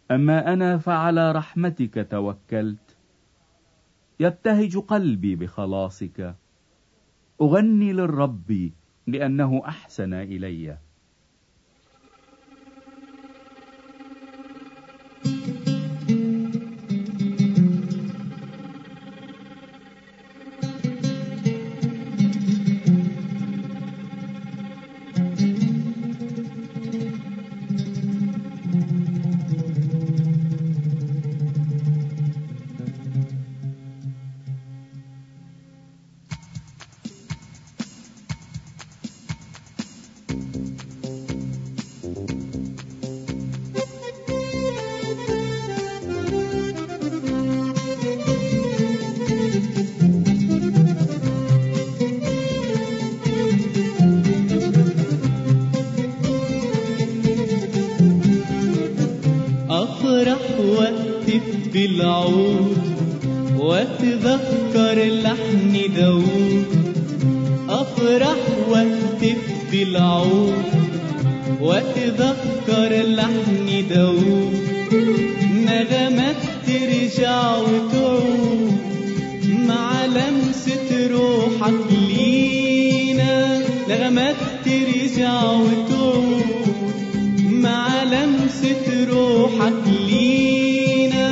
أما أنا فعلى رحمتك توكلت يبتهج قلبي بخلاصك أغني للرب لأنه أحسن إليّ بالعود واتذكر لحن داوود افرح واهتف بالعود واتذكر لحن داوود نغمات ترجع وتعود مع لمسة روحك لينا نغمات ترجع وتعود مع لمسة روحك لينا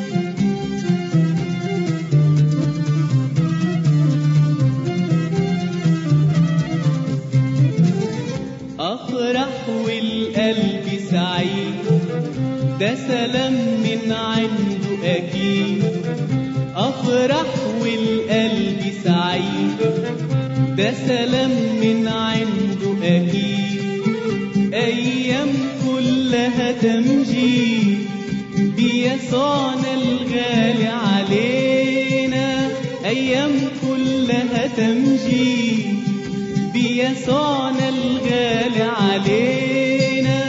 أفرح والقلب سعيد ده سلام من عنده أكيد أفرح والقلب سعيد ده سلام من عنده أكيد أيام كلها تمجيد بيسوعنا الغالي علينا أيام كلها تمجيد بيسوعنا الغالي علينا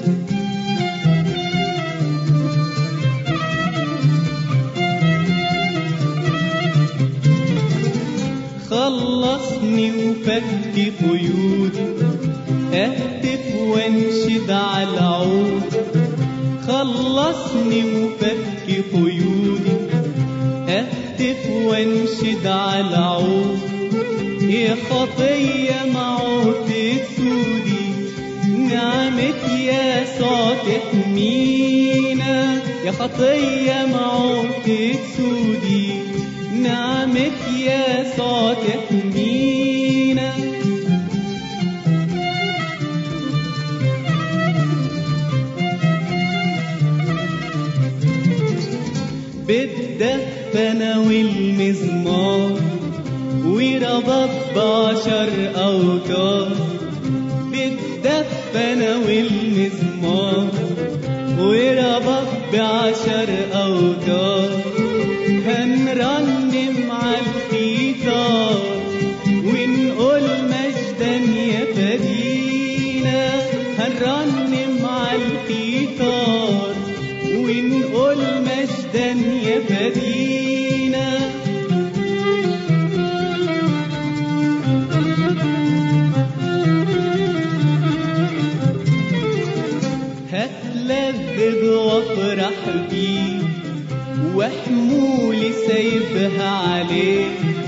خلصني وفك قيودي اهتف وانشد على العود خلصني وفك قيودي اهتف وانشد على العود يا خطية معود تسودي نعمة يسوع تحمينا يا خطية معود تسودي نعمة يسوع تحمينا بالدفنة والمزمار وربط بعشر أوتار بالدفنة والمزمار وربط بعشر أوتار هنرنم على القيثار ونقول مجدا يا فدينا هنرنم على القيثار ونقول مجدا يا فدينا هتلذذ وافرح بيه وحمولي سايبها عليه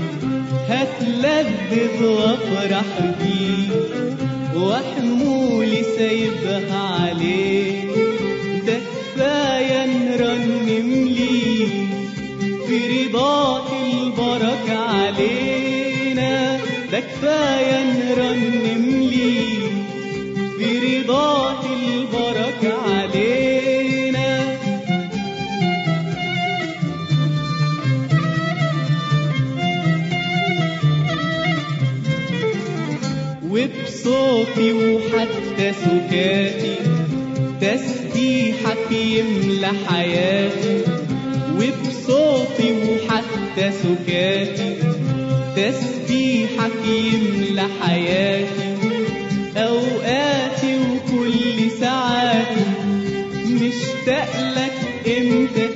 هتلذذ وافرح بيه وحمولي سايبها عليه ده كفاية نرنم ليه في رضاك البركة علينا ده كفاية نرنم ليه في رضاك البركة علينا وبصوتي وحتى سكاتي تسبيحك يملى حياتي وبصوتي وحتى سكاتي تسبيحك يملى حياتي أوقاتي وكل ساعاتي مشتاق لك امتى